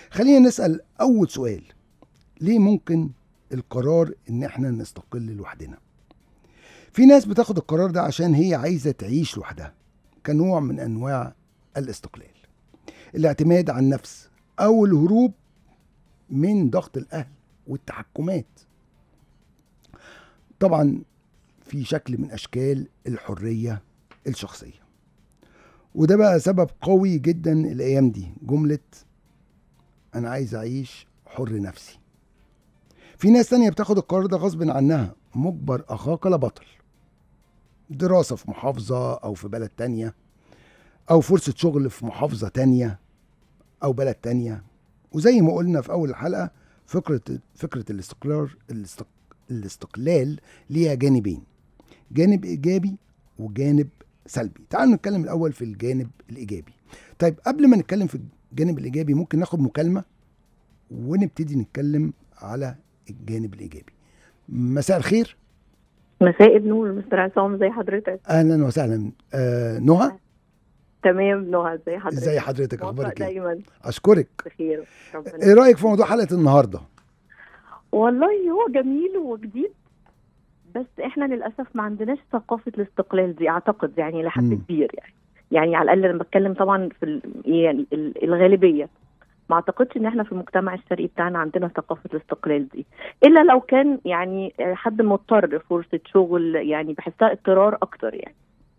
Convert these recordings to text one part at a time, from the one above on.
خلينا نسال اول سؤال ليه ممكن القرار ان احنا نستقل لوحدنا في ناس بتاخد القرار ده عشان هي عايزه تعيش لوحدها كنوع من انواع الاستقلال الاعتماد على النفس او الهروب من ضغط الاهل والتحكمات طبعا في شكل من اشكال الحريه الشخصيه وده بقى سبب قوي جدا الايام دي جمله انا عايز اعيش حر نفسي في ناس تانية بتاخد القرار ده غصب عنها مجبر اخاك لبطل دراسة في محافظة او في بلد تانية او فرصة شغل في محافظة تانية او بلد تانية وزي ما قلنا في اول الحلقة فكرة فكرة الاستقرار الاستق... الاستقلال ليها جانبين جانب ايجابي وجانب سلبي تعالوا نتكلم الاول في الجانب الايجابي طيب قبل ما نتكلم في الجانب الايجابي ممكن ناخد مكالمه ونبتدي نتكلم على الجانب الايجابي مساء الخير مساء النور مستر عصام زي حضرتك اهلا وسهلا آه نهى تمام نهى زي حضرتك ازي حضرتك موفق اخبارك ايه دايما اشكرك بخير ربنا ايه رايك في موضوع حلقه النهارده والله هو جميل وجديد بس احنا للاسف ما عندناش ثقافه الاستقلال دي اعتقد يعني لحد مم. كبير يعني يعني على الاقل انا بتكلم طبعا في ال- يعني ال- الغالبيه ما اعتقدش ان احنا في المجتمع الشرقي بتاعنا عندنا ثقافه الاستقلال دي الا لو كان يعني حد مضطر فرصه شغل يعني بحسها اضطرار اكتر يعني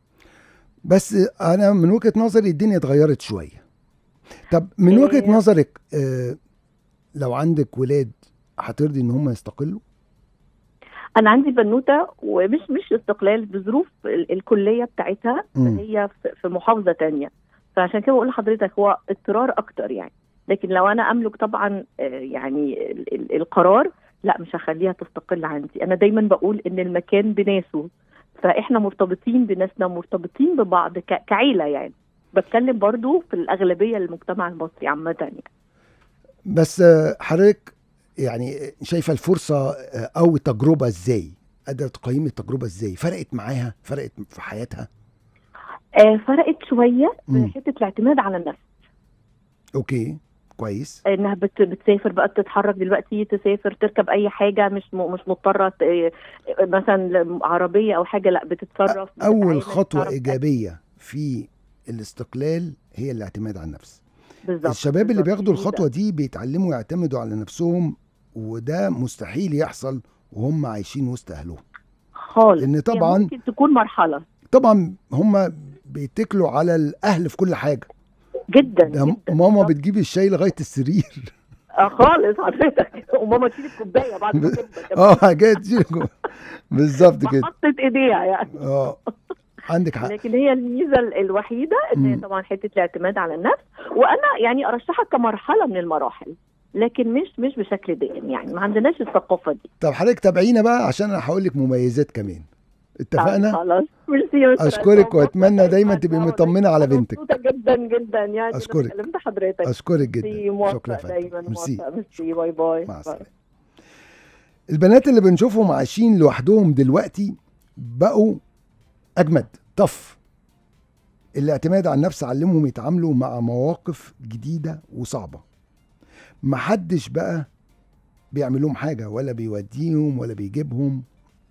بس انا من وجهه نظري الدنيا اتغيرت شويه طب من إيه. وجهه نظرك آه لو عندك ولاد هترضي ان هم يستقلوا انا عندي بنوته ومش مش استقلال بظروف ال- الكليه بتاعتها مم. هي في- في محافظه تانية فعشان كده بقول لحضرتك هو اضطرار اكتر يعني لكن لو انا املك طبعا آه، يعني ال- ال- القرار لا مش هخليها تستقل عندي انا دايما بقول ان المكان بناسه فاحنا مرتبطين بناسنا مرتبطين ببعض ك- كعيله يعني بتكلم برضو في الاغلبيه المجتمع المصري عامه يعني بس آه، حضرتك يعني شايفه الفرصه آه، او التجربه ازاي قادره تقيمي التجربه ازاي فرقت معاها فرقت في حياتها آه، فرقت شويه مم. في حته الاعتماد على النفس اوكي كويس انها بت بتسافر بقى تتحرك دلوقتي تسافر تركب اي حاجه مش م- مش مضطره ت- مثلا عربيه او حاجه لا بتتصرف اول بتتعامل، خطوه بتعرف ايجابيه في الاستقلال هي الاعتماد على النفس بالظبط الشباب اللي بالظبط. بياخدوا دي الخطوه دي بيتعلموا يعتمدوا على نفسهم وده مستحيل يحصل وهم عايشين وسط اهلهم خالص لان هي طبعا ممكن تكون مرحله طبعا هم بيتكلوا على الاهل في كل حاجه جدا ده جدا ماما بالظبط. بتجيب الشاي لغايه السرير آه خالص حضرتك وماما تشيل الكوبايه بعد ما تبدا اه حاجات دي بالظبط كده حطت ايديها يعني اه عندك حق لكن هي الميزه ال- الوحيده ان هي مم. طبعا حته الاعتماد على النفس وانا يعني ارشحها كمرحله من المراحل لكن مش مش بشكل دائم يعني ما عندناش الثقافه دي طب حضرتك تابعينا بقى عشان انا هقول لك مميزات كمان اتفقنا خلاص ميرسي يا مستر اشكرك عصام. واتمنى دايما تبقي أنا مطمنه على بنتك مبسوطه جدا جدا يعني أشكرك. أنا كلمت حضرتك اشكرك ميرسي جدا موفق شكرا يا دايما فندم ميرسي موفق ميرسي باي باي مع باي. السلامه البنات اللي بنشوفهم عايشين لوحدهم دلوقتي بقوا اجمد طف الاعتماد على النفس علمهم يتعاملوا مع مواقف جديده وصعبه محدش بقى بيعمل لهم حاجه ولا بيوديهم ولا بيجيبهم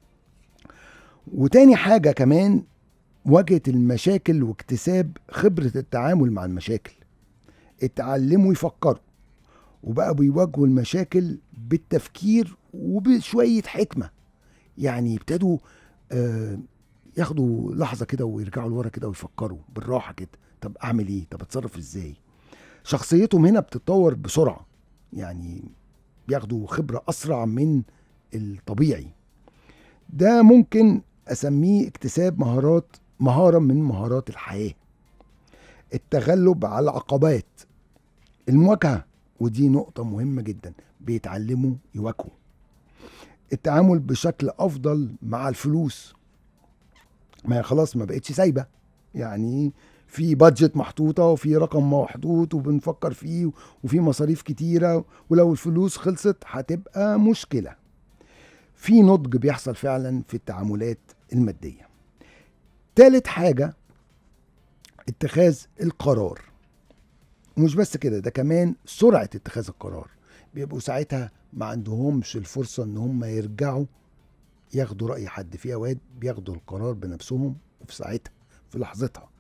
وتاني حاجه كمان مواجهه المشاكل واكتساب خبره التعامل مع المشاكل اتعلموا يفكروا وبقى بيواجهوا المشاكل بالتفكير وبشوية حكمة يعني ابتدوا آه ياخدوا لحظة كده ويرجعوا لورا كده ويفكروا بالراحة كده طب أعمل إيه طب أتصرف إزاي شخصيتهم هنا بتتطور بسرعة يعني بياخدوا خبرة أسرع من الطبيعي ده ممكن أسميه اكتساب مهارات مهارة من مهارات الحياة التغلب على العقبات المواجهة ودي نقطة مهمة جدا بيتعلموا يواجهوا التعامل بشكل أفضل مع الفلوس ما هي خلاص ما بقتش سايبة يعني في بادجت محطوطة وفي رقم محطوط وبنفكر فيه وفي مصاريف كتيرة ولو الفلوس خلصت هتبقى مشكلة في نضج بيحصل فعلا في التعاملات المادية تالت حاجة اتخاذ القرار ومش بس كده ده كمان سرعه اتخاذ القرار بيبقوا ساعتها ما عندهمش الفرصه ان هم يرجعوا ياخدوا راي حد في اوقات بياخدوا القرار بنفسهم وفي ساعتها في لحظتها